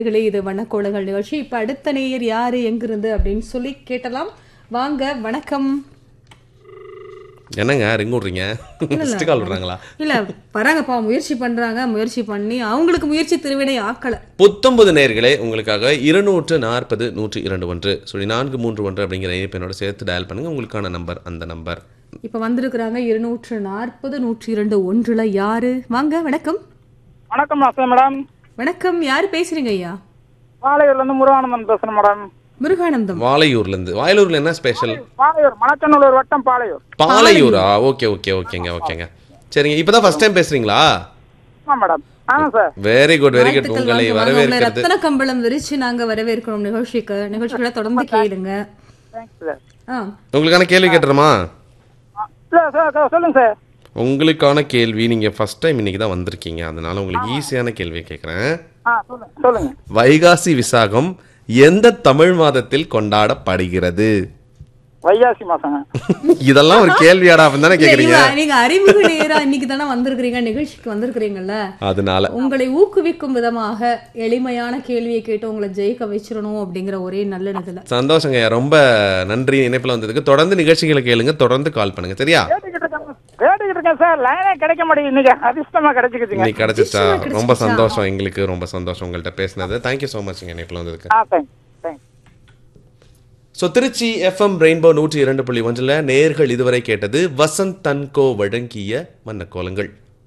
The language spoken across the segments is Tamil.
நேயர்களே, இது வண்ணக்கோலங்கள் நிகழ்ச்சி இப்ப அடுத்த நேயர் யாரு எங்கிருந்து அப்படின்னு சொல்லி கேட்டலாம் வாங்க வணக்கம் என்னங்க ரிங் விட்றீங்க மிஸ்டு கால் விட்றாங்களா இல்ல வராங்கப்பா முயற்சி பண்றாங்க முயற்சி பண்ணி அவங்களுக்கு முயற்சி திருவினை ஆக்கல புத்தொன்பது நேர்களே உங்களுக்காக இருநூற்று நாற்பது நூற்றி இரண்டு ஒன்று சொல்லி நான்கு மூன்று ஒன்று அப்படிங்கிற இணைப்பெண்ணோட சேர்த்து டயல் பண்ணுங்க உங்களுக்கான நம்பர் அந்த நம்பர் இப்ப வந்திருக்கிறாங்க இருநூற்று நாற்பது நூற்றி இரண்டு ஒன்றுல யாரு வாங்க வணக்கம் வணக்கம் மாஸ்டர் மேடம் வணக்கம் யாரு பேசுறீங்க ஐயா வாழையூர்ல இருந்து முருகானந்தன் பேசுறேன் மேடம் முருகானந்தம் வாலையூர்ல இருந்து வாயலூர்ல என்ன ஸ்பெஷல் பாளையூர் மணச்சநல்லூர் வட்டம் பாளையூர் பாலையூரா ஓகே ஓகே ஓகேங்க ஓகேங்க சரிங்க இப்பதான் ஃபர்ஸ்ட் டைம் பேசுறீங்களா ஆமா மேடம் ஆமா sir very good very good வாழ்த்துக்கள் உங்களை வாங்க, வாங்க. உங்களை வரவேற்கிறது ரத்தன கம்பளம் விரிச்சு நாங்க வரவேற்கிறோம் நிகழ்ச்சிக்கு நிகழ்ச்சிகளை தொடர்ந்து கேளுங்க தேங்க்ஸ் சார் ஆ உங்களுக்கான கேள்வி கேட்டுருமா இல்ல சார் சார் சொல்லுங்க சார் உங்களுக்கான கேள்வி நீங்க ஃபர்ஸ்ட் டைம் இன்னைக்கு தான் வந்திருக்கீங்க அதனால உங்களுக்கு ஈஸியான கேள்வி கேட்குறேன் ஆ சொல்லுங்க சொல்லுங்க வைகாசி விசாகம் எந்த தமிழ் மாதத்தில் கொண்டாடப்படுகிறது வைகாசி மாசங்க இதெல்லாம் ஒரு கேள்வியாடா அப்படின்னு தானே கேக்குறீங்க நீங்க- நீங்க அறிமுக நேரா இன்னைக்கு தானே வந்திருக்கிறீங்க நிகழ்ச்சிக்கு வந்திருக்கிறீங்கல்ல அதனால உங்களை ஊக்குவிக்கும் விதமாக எளிமையான கேள்வியை கேட்டு உங்களை ஜெயிக்க வச்சிடணும் அப்படிங்கிற ஒரே நல்ல நிகழ சந்தோஷங்க ரொம்ப நன்றி இணைப்புல வந்ததுக்கு தொடர்ந்து நிகழ்ச்சிகளை கேளுங்க தொடர்ந்து கால் பண்ணுங்க சரியா கேட்டுக்கிட்டு இருக்கேன் கேட்டுக்கிட்டு இருக்கேன் சார் லைனே கிடைக்க மாட்டேங்குது இன்னைக்கு அதிர்ஷ்டமா கிடைச்சிக்கிச்சுங்க இன்னைக்கு கிடைச்சிச்சா நிச்சயமா ரொம்ப கிடைச்சிச்சா? சந்தோஷம் எங்களுக்கு ரொம்ப சந்தோஷம் உங்கள்கிட்ட பேசினது தேங்க்யூ ஸோ மச் இணைப்புல வந்ததுக்கு ஆ thanks thanks so Trichy FM rainbow நூற்றி இரண்டு புள்ளி ஒன்றில் நேர்கள் இதுவரை கேட்டது வசந்த் தன்கோ வழங்கிய மன்னக்கோலங்கள்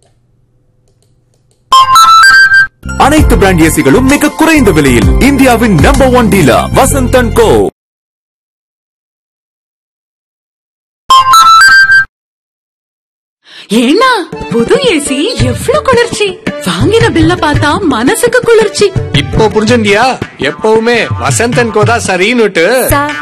அனைத்து பிராண்ட் ஏசிகளும் மிக குறைந்த விலையில் இந்தியாவின் number one dealer Vasanthan co ஏன்னா புது ஏசி எவ்ளோ குளிர்ச்சி வாங்கின பில்ல பார்த்தா மனசுக்கு குளிர்ச்சி இப்போ புரிஞ்சுண்டியா எப்பவுமே வசந்தன் கோதா சரின்னுட்டு